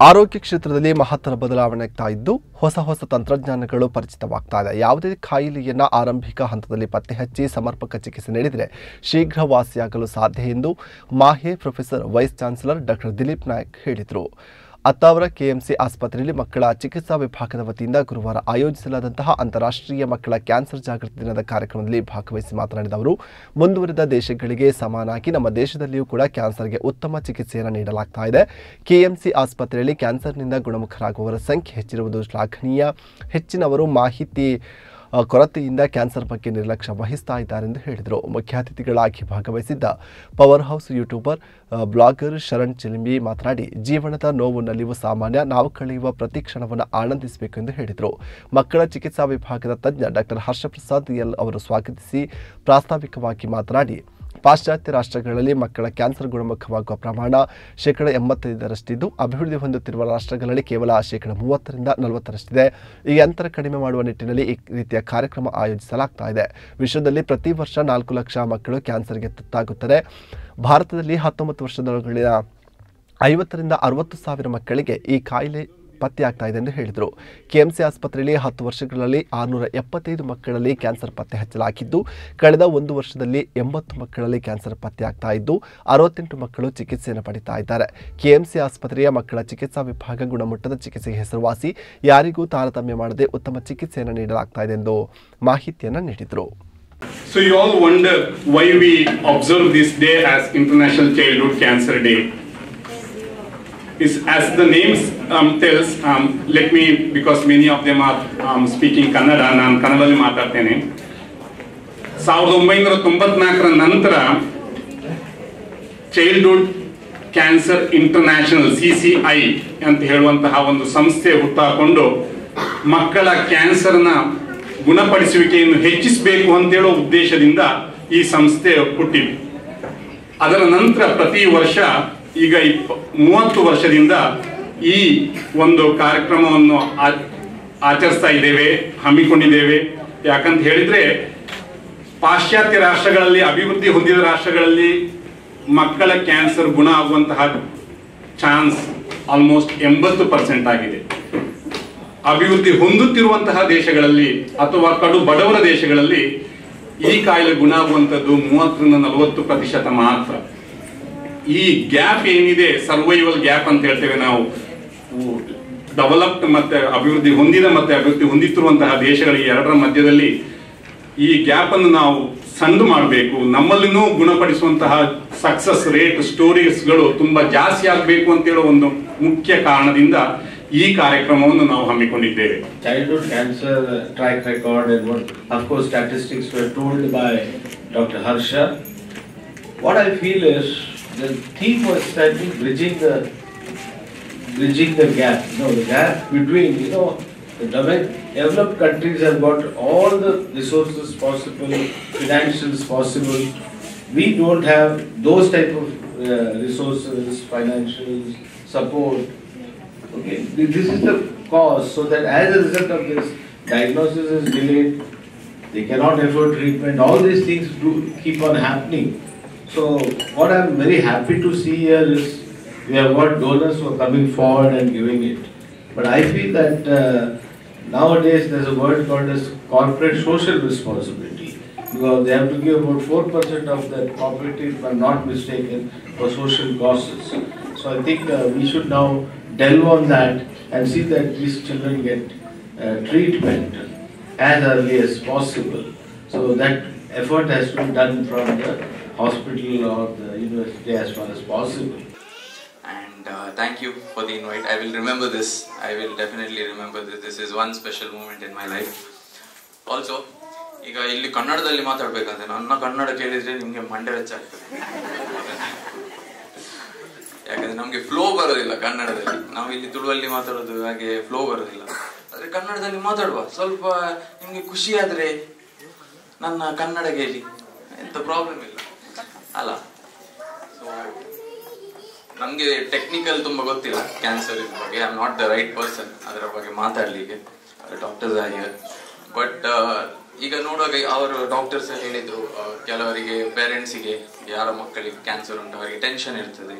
ಆರೋಗ್ಯ ಕ್ಷೇತ್ರದಲ್ಲಿ ಮಹತ್ತರ ಬದಲಾವಣೆ ಆಗ್ತಾ ಇದ್ದು ಹೊಸ ಹೊಸ ತಂತ್ರಜ್ಞಾನಗಳು ಪರಿಚಿತವಾಗ್ತಾ ಇದೆ ಯಾವುದೇ ಕಾಯಿಲೆಯನ್ನ ಆರಂಭಿಕ ಹಂತದಲ್ಲಿ ಪತ್ತೆ ಹಚ್ಚಿ ಸಮರ್ಪಕ ಚಿಕಿತ್ಸೆ ನೀಡಿದರೆ ಶೀಘ್ರ ವಾಸಿಯಾಗಲು ಸಾಧ್ಯ ಎಂದು MAHE professor vice chancellor doctor Dilip Nayak ಹೇಳಿದರು ಅತ್ತಾವರ ಕೆಎಂಸಿ ಆಸ್ಪತ್ರೆಯಲ್ಲಿ ಮಕ್ಕಳ ಚಿಕಿತ್ಸಾ ವಿಭಾಗದ ವತಿಯಿಂದ ಗುರುವಾರ ಆಯೋಜಿಸಲಾದಂತಹ ಅಂತಾರಾಷ್ಟ್ರೀಯ ಮಕ್ಕಳ ಕ್ಯಾನ್ಸರ್ ಜಾಗೃತಿ ದಿನದ ಕಾರ್ಯಕ್ರಮದಲ್ಲಿ ಭಾಗವಹಿಸಿ ಮಾತನಾಡಿದ ಅವರು ಮುಂದುವರಿದ ದೇಶಗಳಿಗೆ ಸಮಾನಾಗಿ ನಮ್ಮ ದೇಶದಲ್ಲಿಯೂ ಕೂಡ ಕ್ಯಾನ್ಸರ್ಗೆ ಉತ್ತಮ ಚಿಕಿತ್ಸೆಯನ್ನು ನೀಡಲಾಗ್ತಾ ಇದೆ ಕೆಎಂಸಿ ಆಸ್ಪತ್ರೆಯಲ್ಲಿ ಕ್ಯಾನ್ಸರ್ನಿಂದ ಗುಣಮುಖರಾಗುವವರ ಸಂಖ್ಯೆ ಹೆಚ್ಚಿರುವುದು ಶ್ಲಾಘನೀಯ ಹೆಚ್ಚಿನವರು ಮಾಹಿತಿ ಆ, ಕೊರತೆಯಿಂದ ಕ್ಯಾನ್ಸರ್ ಬಗ್ಗೆ ನಿರ್ಲಕ್ಷ್ಯ ವಹಿಸ್ತಾ ಇದ್ದಾರೆ ಎಂದು ಹೇಳಿದರು ಮುಖ್ಯ ಅತಿಥಿಗಳಾಗಿ ಭಾಗವಹಿಸಿದ್ದ ಪವರ್ ಹೌಸ್ ಯೂಟ್ಯೂಬರ್ ಆ, ಬ್ಲಾಗರ್ ಶರಣ್ ಚಿಲಿಂಬಿ ಮಾತನಾಡಿ ಜೀವನದ ನೋವು ನಲಿವು ಸಾಮಾನ್ಯ ನಾವು ಕಳೆಯುವ ಪ್ರತಿ ಕ್ಷಣವನ್ನು ಆನಂದಿಸಬೇಕು ಎಂದು ಹೇಳಿದರು ಮಕ್ಕಳ ಚಿಕಿತ್ಸಾ ವಿಭಾಗದ ತಜ್ಞ ಡಾಕ್ಟರ್ ಹರ್ಷಪ್ರಸಾದ್ ಎಲ್ ಅವರು ಸ್ವಾಗತಿಸಿ ಪ್ರಾಸ್ತಾವಿಕವಾಗಿ ಮಾತನಾಡಿ ಪಾಶ್ಚಾತ್ಯ ರಾಷ್ಟ್ರಗಳಲ್ಲಿ ಮಕ್ಕಳ ಕ್ಯಾನ್ಸರ್ ಗುಣಮುಖವಾಗುವ ಪ್ರಮಾಣ ಶೇಕಡ ಎಂಬತ್ತೈದರಷ್ಟಿದ್ದು ಅಭಿವೃದ್ಧಿ ಹೊಂದುತ್ತಿರುವ ರಾಷ್ಟ್ರಗಳಲ್ಲಿ ಕೇವಲ ಶೇಕಡ ಮೂವತ್ತರಿಂದ ನಲವತ್ತರಷ್ಟಿದೆ ಈ ಅಂತರ ಕಡಿಮೆ ಮಾಡುವ ನಿಟ್ಟಿನಲ್ಲಿ ಈ ರೀತಿಯ ಕಾರ್ಯಕ್ರಮ ಆಯೋಜಿಸಲಾಗ್ತಾ ಇದೆ ವಿಶ್ವದಲ್ಲಿ ಪ್ರತಿ ವರ್ಷ ನಾಲ್ಕು ಲಕ್ಷ ಮಕ್ಕಳು ಕ್ಯಾನ್ಸರ್ಗೆ ತುತ್ತಾಗುತ್ತದೆ ಭಾರತದಲ್ಲಿ ಹತ್ತೊಂಬತ್ತು ವರ್ಷದೊಳಗಿನ ಐವತ್ತರಿಂದ ಅರವತ್ತು ಸಾವಿರ ಮಕ್ಕಳಿಗೆ ಈ ಕಾಯಿಲೆ ಪತ್ತೆಯಾಗ್ತಾ ಇದೆ ಎಂದು ಹೇಳಿದರು ಕೆಎಂಸಿ ಆಸ್ಪತ್ರೆಯಲ್ಲಿ ಹತ್ತು ವರ್ಷಗಳಲ್ಲಿ ಆರುನೂರ ಎಪ್ಪತ್ತೈದು ಮಕ್ಕಳಲ್ಲಿ ಕ್ಯಾನ್ಸರ್ ಪತ್ತೆ ಹಚ್ಚಲಾಗಿದ್ದು ಕಳೆದ ಒಂದು ವರ್ಷದಲ್ಲಿ ಎಂಬತ್ತು ಮಕ್ಕಳಲ್ಲಿ ಕ್ಯಾನ್ಸರ್ ಪತ್ತೆಯಾಗ್ತಾ ಇದ್ದು ಅರವತ್ತೆಂಟು ಮಕ್ಕಳು ಚಿಕಿತ್ಸೆಯನ್ನು ಪಡಿತಾ ಇದ್ದಾರೆ ಕೆಎಂಸಿ ಆಸ್ಪತ್ರೆಯ ಮಕ್ಕಳ ಚಿಕಿತ್ಸಾ ವಿಭಾಗ ಗುಣಮಟ್ಟದ ಚಿಕಿತ್ಸೆಗೆ ಹೆಸರುವಾಸಿ ಯಾರಿಗೂ ತಾರತಮ್ಯ ಮಾಡದೆ ಉತ್ತಮ ಚಿಕಿತ್ಸೆಯನ್ನು ನೀಡಲಾಗ್ತಾ ಇದೆ ಎಂದು ಮಾಹಿತಿಯನ್ನು ನೀಡಿದರು So you all wonder why we observe this day as International Childhood Cancer Day. Is as the names um, tells, um, let me because many of them are um, speaking Kannada, ನಾನು ಕನ್ನಡದಲ್ಲಿ ಮಾತಾಡ್ತೇನೆ ಸಾವಿರದ ಒಂಬೈನೂರ ತೊಂಬತ್ನಾಲ್ಕರ ನಂತರ childhood cancer international C C I ಅಂತ ಹೇಳುವಂತಹ ಒಂದು ಸಂಸ್ಥೆ ಹುಟ್ಟಾಕೊಂಡು ಮಕ್ಕಳ ಕ್ಯಾನ್ಸರ್ನ ಗುಣಪಡಿಸುವಿಕೆಯನ್ನು ಹೆಚ್ಚಿಸಬೇಕು ಅಂತ ಹೇಳೋ ಉದ್ದೇಶದಿಂದ ಈ ಸಂಸ್ಥೆ ಹುಟ್ಟಿದೆ ಅದರ ನಂತರ ಪ್ರತಿ ವರ್ಷ ಈಗ ಇಪ್ಪ ಮೂವತ್ತು ವರ್ಷದಿಂದ ಈ ಒಂದು ಕಾರ್ಯಕ್ರಮವನ್ನು ಆ- ಆಚರಿಸ್ತಾ ಇದ್ದೇವೆ ಹಮ್ಮಿಕೊಂಡಿದ್ದೇವೆ ಯಾಕಂತ ಹೇಳಿದ್ರೆ ಪಾಶ್ಚಾತ್ಯ ರಾಷ್ಟ್ರಗಳಲ್ಲಿ ಅಭಿವೃದ್ಧಿ ಹೊಂದಿದ ರಾಷ್ಟ್ರಗಳಲ್ಲಿ ಮಕ್ಕಳ ಕ್ಯಾನ್ಸರ್ ಗುಣ ಆಗುವಂತಹ ಚಾನ್ಸ್ ಆಲ್ಮೋಸ್ಟ್ ಎಂಬತ್ತು ಪರ್ಸೆಂಟ್ ಆಗಿದೆ ಅಭಿವೃದ್ಧಿ ಹೊಂದುತ್ತಿರುವಂತಹ ದೇಶಗಳಲ್ಲಿ ಅಥವಾ ಕಡು ಬಡವರ ದೇಶಗಳಲ್ಲಿ ಈ ಕಾಯಿಲೆ ಗುಣ ಆಗುವಂಥದ್ದು ಮೂವತ್ತರಿಂದ ನಲವತ್ತು ಪ್ರತಿಶತ ಮಾತ್ರ ಈ ಗ್ಯಾಪ್ ಏನಿದೆ ಸರ್ವೈವಲ್ ಗ್ಯಾಪ್ ಅಂತ ಹೇಳ್ತೇವೆ ನಾವು ಡೆವಲಪ್ಡ್ ಮತ್ತೆ ಅಭಿವೃದ್ಧಿ ಹೊಂದಿದ ಮತ್ತೆ ಅಭಿವೃದ್ಧಿ ಹೊಂದುತ್ತಿರುವಂತಹ ದೇಶಗಳ ಈ ಎರಡರ ಮಧ್ಯದಲ್ಲಿ ಈ ಗ್ಯಾಪ್ ಅನ್ನು ನಾವು ಸಂಡು ಮಾಡಬೇಕು ನಮ್ಮಲ್ಲಿನೂ ಗುಣಪಡಿಸುವಂತಹ ಸಕ್ಸಸ್ ರೇಟ್ ಸ್ಟೋರೀಸ್ಗಳು ತುಂಬಾ ಜಾಸ್ತಿ ಆಗಬೇಕು ಅಂತ ಹೇಳೋ ಒಂದು ಮುಖ್ಯ ಕಾರಣದಿಂದ ಈ ಕಾರ್ಯಕ್ರಮವನ್ನು ನಾವು ಹಮ್ಮಿಕೊಂಡಿದ್ದೇವೆ childhood cancer uh, track record and what, of course, statistics were told by Dr. Harsha. What I feel is the theme was I think bridging the bridging the gap. You know, the gap between you know the developed, developed countries have got all the resources possible, financials possible. We don't have those type of uh, resources, financial support. Okay, this is the cause, so that as a result of this, diagnosis is delayed, they cannot afford treatment, all these things do keep on happening. So what I'm very happy to see here is we have got donors who are coming forward and giving it. But I feel that uh, nowadays there's a word called as corporate social responsibility. Because they have to give about four percent of their property, if I'm not mistaken, for social causes. So I think uh, we should now delve on that and see that these children get uh, treatment as early as possible. So that effort has to be done from the hospital or the university as far as possible. And uh, thank you for the invite. I will remember this. I will definitely remember this. This is one special moment in my life. Also ಈಗ ಇಲ್ಲಿ ಕನ್ನಡದಲ್ಲಿ ಮಾತಾಡ್ಬೇಕಂದ್ರೆ ನನ್ನ ಕನ್ನಡ ಕೇಳಿದ್ರೆ ನಿಮ್ಗೆ ಮಂಡೆ ವೆಚ್ಚ ಆಗ್ತದೆ ಯಾಕಂದ್ರೆ ನಮ್ಗೆ ಫ್ಲೋ ಬರೋದಿಲ್ಲ ಕನ್ನಡದಲ್ಲಿ ನಾವು ಇಲ್ಲಿ ತುಳುವಲ್ಲಿ ಮಾತಾಡೋದು ಹಾಗೆ ಫ್ಲೋ ಬರೋದಿಲ್ಲ ಆದ್ರೆ ಕನ್ನಡದಲ್ಲಿ ಮಾತಾಡುವ ಸ್ವಲ್ಪ ನಿಮ್ಗೆ ಖುಷಿ ಆದ್ರೆ ನನ್ನ ಕನ್ನಡ ಕೇಳಿ ಎಂತ ಪ್ರಾಬ್ಲಮ್ ಇಲ್ಲ ಅಲ್ಲ ಸೊ ನಮಗೆ ಟೆಕ್ನಿಕಲ್ ತುಂಬಾ ಗೊತ್ತಿಲ್ಲ ಕ್ಯಾನ್ಸರ್ ಇದ್ರ ಬಗ್ಗೆ I am not the right person ಅದರ ಬಗ್ಗೆ ಮಾತಾಡ್ಲಿಕ್ಕೆ ಡಾಕ್ಟರ್ಸ್ ಆಗಿ ಬಟ್ ಈಗ ನೋಡುವಾಗ ಅವರು ಡಾಕ್ಟರ್ಸ್ ಹೇಳಿದ್ರು ಆ, ಕೆಲವರಿಗೆ ಪೇರೆಂಟ್ಸಿಗೆ ಯಾರ ಮಕ್ಕಳಿಗೆ ಕ್ಯಾನ್ಸರ್ ಉಂಟು ಅವರಿಗೆ ಟೆನ್ಷನ್ ಇರ್ತದೆ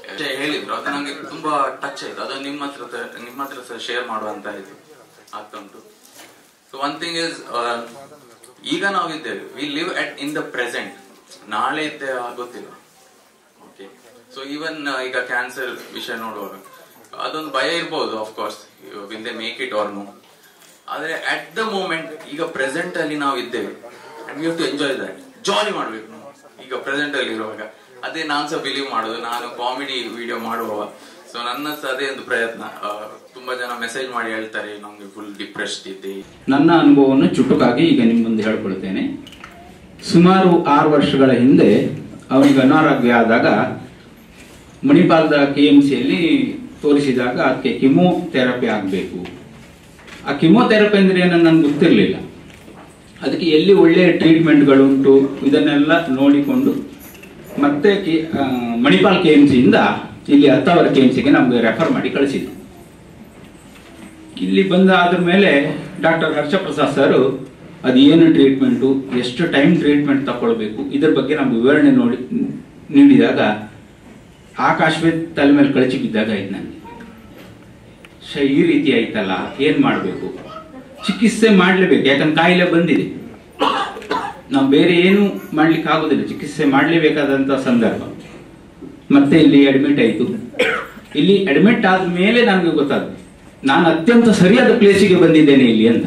ಹೇಳಿದ್ರು ಅದು ನಂಗೆ ತುಂಬಾ ಟಚ್ ಆಯ್ತು ಅದು ನಿಮ್ಮ ಹತ್ರ ನಿಮ್ಮ ಹತ್ರ ಸಹ ಶೇರ್ ಮಾಡುವಂತ ಇದು ಆಗ್ತಾ ಉಂಟು ಸೊ ಒನ್ ಥಿಂಗ್ ಇಸ್ ಈಗ ನಾವು ಇದ್ದೇವೆ we live at in the present ನಾಳೆ ಇದ್ದೆ ಗೊತ್ತಿಲ್ಲ ಓಕೆ ಸೊ ಈವನ್ ಈಗ ಕ್ಯಾನ್ಸರ್ ವಿಷಯ ನೋಡುವಾಗ ಅದೊಂದು ಭಯ ಇರ್ಬೋದು of course will they make it or no ಆದ್ರೆ ಅಟ್ ದ ಮೂಮೆಂಟ್ ಈಗ ಪ್ರೆಸೆಂಟ್ ಅಲ್ಲಿ ನಾವು ಇದ್ದೇವೆ and you to enjoy that jolly ಮಾಡ್ಬೇಕು ನಾವು ಈಗ ಪ್ರೆಸೆಂಟ್ ಅಲ್ಲಿ ಇರುವಾಗ ಅದೇ ನಾನು ಸಹ ಬಿಲೀವ್ ಮಾಡೋದು ನಾನು ಕಾಮಿಡಿ ವಿಡಿಯೋ ಮಾಡುವವ ಸೊ ನನ್ನ ಸಹ ಅದೇ ಒಂದು ಪ್ರಯತ್ನ ಆ, ತುಂಬಾ ಜನ ಮೆಸೇಜ್ ಮಾಡಿ ಹೇಳ್ತಾರೆ ನಮ್ಗೆ ಫುಲ್ ಡಿಪ್ರೆಸ್ಡ್ ಇದ್ದೆ ನನ್ನ ಅನುಭವವನ್ನು ಚುಟುಕಾಗಿ ಈಗ ನಿಮ್ಮ ಮುಂದೆ ಹೇಳ್ಕೊಳ್ತೇನೆ ಸುಮಾರು ಆರು ವರ್ಷಗಳ ಹಿಂದೆ ಅವನಿಗೆ ಅನಾರೋಗ್ಯ ಆದಾಗ ಮಣಿಪಾಲದ ಕೆ ಎಂ ಸಿಯಲ್ಲಿ ತೋರಿಸಿದಾಗ ಅದಕ್ಕೆ ಕಿಮೋಥೆರಪಿ ಆಗಬೇಕು ಆ ಕಿಮೋಥೆರಪಿ ಅಂದ್ರೆ ಏನೋ ನನಗೆ ಗೊತ್ತಿರಲಿಲ್ಲ ಅದಕ್ಕೆ ಎಲ್ಲಿ ಒಳ್ಳೆಯ ಟ್ರೀಟ್ಮೆಂಟ್ಗಳುಂಟು ಇದನ್ನೆಲ್ಲ ನೋಡಿಕೊಂಡು ಮತ್ತೆ ಕಿ ಆ, ಮಣಿಪಾಲ್ ಕೆ ಎಂ ಸಿಯಿಂದ ಇಲ್ಲಿ ಹತ್ತಾವರ ಕೆ ಎಂ ಸಿಗೆ ನಮಗೆ ರೆಫರ್ ಮಾಡಿ ಕಳಿಸಿದ್ರು ಇಲ್ಲಿ ಬಂದ ಆದ್ರ ಮೇಲೆ ಡಾಕ್ಟರ್ ಹರ್ಷಪ್ರಸಾದ್ ಸರ್ ಅದು ಏನು ಟ್ರೀಟ್ಮೆಂಟು ಎಷ್ಟು ಟೈಮ್ ಟ್ರೀಟ್ಮೆಂಟ್ ತಗೊಳ್ಬೇಕು ಇದ್ರ ಬಗ್ಗೆ ನಮ್ಗೆ ವಿವರಣೆ ನೋಡಿ ನೀಡಿದಾಗ ಆಕಾಶವೇ ತಲೆ ಮೇಲೆ ಕಳಚಿ ಬಿದ್ದಾಗ ಆಯ್ತು ನನಗೆ ಶ ಈ ರೀತಿ ಆಯ್ತಲ್ಲ ಏನ್ ಮಾಡಬೇಕು ಚಿಕಿತ್ಸೆ ಮಾಡಲೇಬೇಕು ಯಾಕಂದ್ರೆ ಕಾಯಿಲೆ ಬಂದಿದೆ ನಾವು ಬೇರೆ ಏನು ಮಾಡ್ಲಿಕ್ಕೆ ಆಗೋದಿಲ್ಲ ಚಿಕಿತ್ಸೆ ಮಾಡಲೇಬೇಕಾದಂತ ಸಂದರ್ಭ ಮತ್ತೆ ಇಲ್ಲಿ ಅಡ್ಮಿಟ್ ಆಯಿತು ಇಲ್ಲಿ ಅಡ್ಮಿಟ್ ಆದ ಮೇಲೆ ನನಗೆ ಗೊತ್ತಾಯ್ತು ನಾನು ಅತ್ಯಂತ ಸರಿಯಾದ ಪ್ಲೇಸಿಗೆ ಬಂದಿದ್ದೇನೆ ಇಲ್ಲಿ ಅಂತ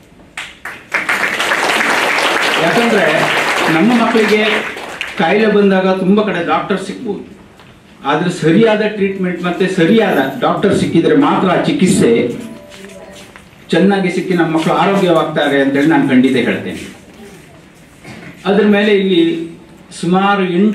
ಯಾಕಂದ್ರೆ ನಮ್ಮ ಮಕ್ಕಳಿಗೆ ಕಾಯಿಲೆ ಬಂದಾಗ ತುಂಬಾ ಕಡೆ ಡಾಕ್ಟರ್ ಸಿಗ್ಬೋದು ಆದ್ರೆ ಸರಿಯಾದ ಟ್ರೀಟ್ಮೆಂಟ್ ಮತ್ತೆ ಸರಿಯಾದ ಡಾಕ್ಟರ್ ಸಿಕ್ಕಿದ್ರೆ ಮಾತ್ರ ಆ ಚಿಕಿತ್ಸೆ ಚೆನ್ನಾಗಿ ಸಿಕ್ಕಿ ನಮ್ಮ ಮಕ್ಕಳು ಆರೋಗ್ಯವಾಗ್ತಾರೆ ಅಂತೇಳಿ ನಾನು ಖಂಡಿತ ಹೇಳ್ತೇನೆ ಅದ್ರ ಮೇಲೆ ಇಲ್ಲಿ ಸುಮಾರು ಎಂಟು